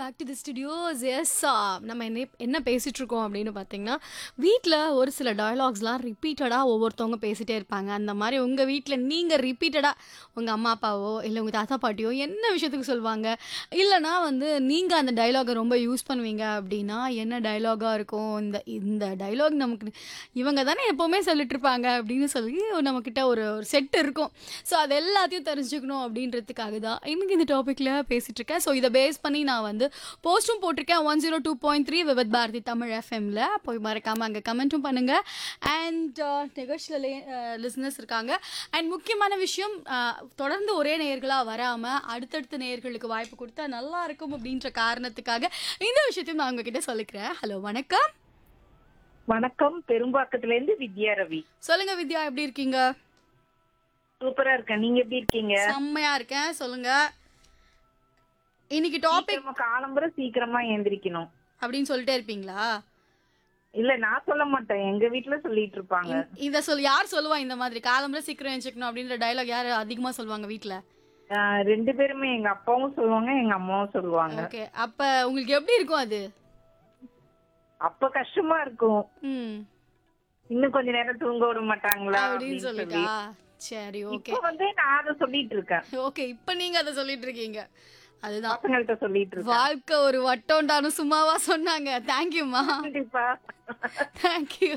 back to the studios yes நம்ம என்ன என்ன பேசிட்டு இருக்கோம் அப்படின்னு பார்த்தீங்கன்னா வீட்டில் ஒரு சில டயலாக்ஸ்லாம் ரிப்பீட்டடாக ஒவ்வொருத்தவங்க பேசிட்டே இருப்பாங்க அந்த மாதிரி உங்கள் வீட்டில் நீங்கள் ரிப்பீட்டடாக உங்கள் அம்மா அப்பாவோ இல்லை உங்கள் தாத்தா பாட்டியோ என்ன விஷயத்துக்கு சொல்லுவாங்க இல்லைனா வந்து நீங்கள் அந்த டயலாகை ரொம்ப யூஸ் பண்ணுவீங்க அப்படின்னா என்ன டயலாகாக இருக்கும் இந்த இந்த டயலாக் நமக்கு இவங்க தானே எப்போவுமே சொல்லிட்டு இருப்பாங்க அப்படின்னு சொல்லி நம்மக்கிட்ட ஒரு ஒரு செட் இருக்கும் ஸோ அது எல்லாத்தையும் தெரிஞ்சுக்கணும் அப்படின்றதுக்காக தான் இன்னைக்கு இந்த டாப்பிக்கில் பேசிகிட்டு இருக்கேன் ஸோ இதை பேஸ் பண்ணி நான் வந்து போஸ்ட்டும் போட்டிருக்கேன் one zero two point three Vividh Bharati Tamil எஃப்எம்ல போய் மறக்காமல் அங்கே கமெண்ட்டும் பண்ணுங்கள் அண்ட் நிகழ்ச்சியில் லிஸ்னஸ் இருக்காங்க அண்ட் முக்கியமான விஷயம் அஹ், தொடர்ந்து ஒரே நேர்களாக வராமல் அடுத்தடுத்த நேர்களுக்கு வாய்ப்பு கொடுத்தா நல்லா இருக்கும் அப்படின்ற காரணத்துக்காக இந்த விஷயத்தையும் நான் உங்ககிட்ட சொல்லிக்கிறேன் ஹலோ வணக்கம் வணக்கம் பெரும்பாக்கத்துல இருந்து வித்யா ரவி சொல்லுங்க வித்யா எப்படி இருக்கீங்க சூப்பரா இருக்கேன் நீங்க எப்படி இருக்கீங்க செம்மையா இருக்கேன் சொல்லுங்க இன்னைக்கு டாபிக் சீக்கிரமா காலம்பர சீக்கிரமா எந்திரிக்கணும் அப்படின்னு சொல்லிட்டே இருப்பீங்களா இல்ல நான் சொல்ல மாட்டேன் எங்க வீட்ல சொல்லிட்டு இருப்பாங்க இந்த- இத சொல் யார் சொல்லுவா இந்த மாதிரி காலம்பர சீக்கிரம் எழுச்சிக்கணும் அப்படின்ற டயலாக் யார் அதிகமா சொல்லுவாங்க வீட்ல ஆஹ் ரெண்டு பேருமே எங்க அப்பாவும் சொல்லுவாங்க எங்க அம்மாவும் சொல்லுவாங்க ஓகே அப்ப உங்களுக்கு எப்படி இருக்கும் அது அப்ப கஷ்டமா இருக்கும் ம் இன்னும் கொஞ்ச நேரம் தூங்க விட மாட்டாங்களா அப்படின்னு அப்படின்னு சொல்லி சொல்லிட்டா சரி ஓகே இப்ப வந்து நான் அதை சொல்லிட்டு இருக்கேன் ஓகே இப்ப நீங்க அதை சொல்லிட்டு இருக்கீங்க அதுதான் பசங்கள்ட்ட சொல்லிட்டு இருக்கேன் வாழ்க்கை ஒரு வட்டோண்டானு சும்மாவா சொன்னாங்க தேங்க்யூமா கண்டிப்பா தேங்க்யூ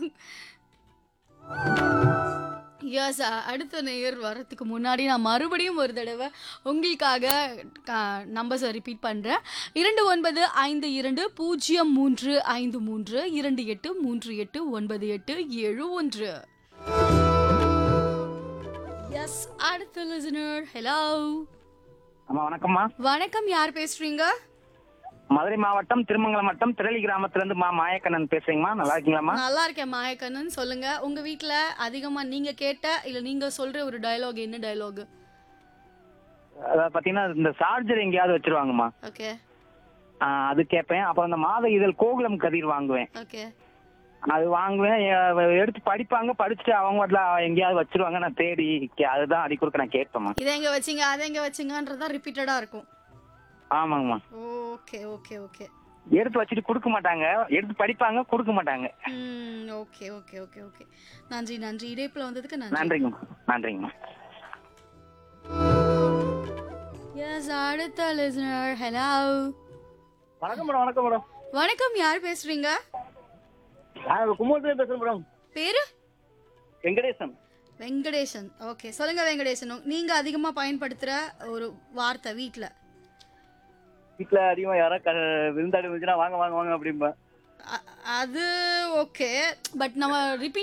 எஸ் அடுத்த நேயர் வரத்துக்கு முன்னாடி நான் மறுபடியும் ஒரு தடவை உங்களுக்காக நம்பர்ஸை ரிப்பீட் பண்ணுறேன் இரண்டு ஒன்பது ஐந்து இரண்டு பூஜ்ஜியம் மூன்று ஐந்து மூன்று இரண்டு எட்டு மூன்று எட்டு ஒன்பது எட்டு ஏழு ஒன்று எஸ் அடுத்த லிசனர் ஹலோ அம்மா வணக்கம்மா வணக்கம் யார் பேசுறீங்க மதுரை மாவட்டம் திருமங்கலம் வட்டம் திரளி கிராமத்துல இருந்து மா மாயக்கண்ணன் பேசுறீங்கம்மா நல்லா இருக்கீங்களாம்மா நல்லா இருக்கேன் மாயக்கண்ணன் சொல்லுங்க உங்க வீட்ல அதிகமா நீங்க கேட்ட இல்ல நீங்க சொல்ற ஒரு டயலாக் என்ன டயலாக் அதாவது பாத்தீங்கன்னா இந்த சார்ஜர் எங்கேயாவது வச்சிருவாங்கம்மா ஓகே ஆஹ் அது கேட்பேன் அப்புறம் இந்த மாத இதழ் கோகுலம் கதிர் வாங்குவேன் ஓகே அது வாங்குவேன் எ- எடுத்து படிப்பாங்க படிச்சுட்டு அவங்க வாட்டுல எங்கேயாவது வச்சிருவாங்க நான் தேடி கே- அதுதான் அடி கொடுக்க நான் கேட்பேம்மா இதை எங்க வச்சீங்க அதை எங்க வச்சீங்கன்றதா ரிப்பீட்டடா இருக்கும் ஆமாங்கம்மா ஓகே ஓகே ஓகே எடுத்து வச்சுட்டு கொடுக்க மாட்டாங்க எடுத்து படிப்பாங்க கொடுக்க மாட்டாங்க ம் ஓகே ஓகே ஓகே ஓகே நன்றி நன்றி இடைப்புல வந்ததுக்கு நன்றி நன்றிங்கம்மா நன்றிங்கம்மா எஸ் அடுத்த லிசனர் ஹலோ வணக்கம் மேடம் வணக்கம் மேடம் வணக்கம் யார் பேசுறீங்க நான் கும்பகோணத்துல பேசுறேன் மேடம் பேரு வெங்கடேசன் வெங்கடேசன் ஓகே சொல்லுங்க வெங்கடேசன் நீங்க அதிகமா பயன்படுத்துற ஒரு வார்த்தை வீட்ல வீட்டுல அதிகமா யாரா க- விருந்தாடி வந்துச்சுன்னா வாங்க வாங்க வாங்க அப்படிம்பேன் அ- அது ஓகே பட் நம்ம ரிப்பீட்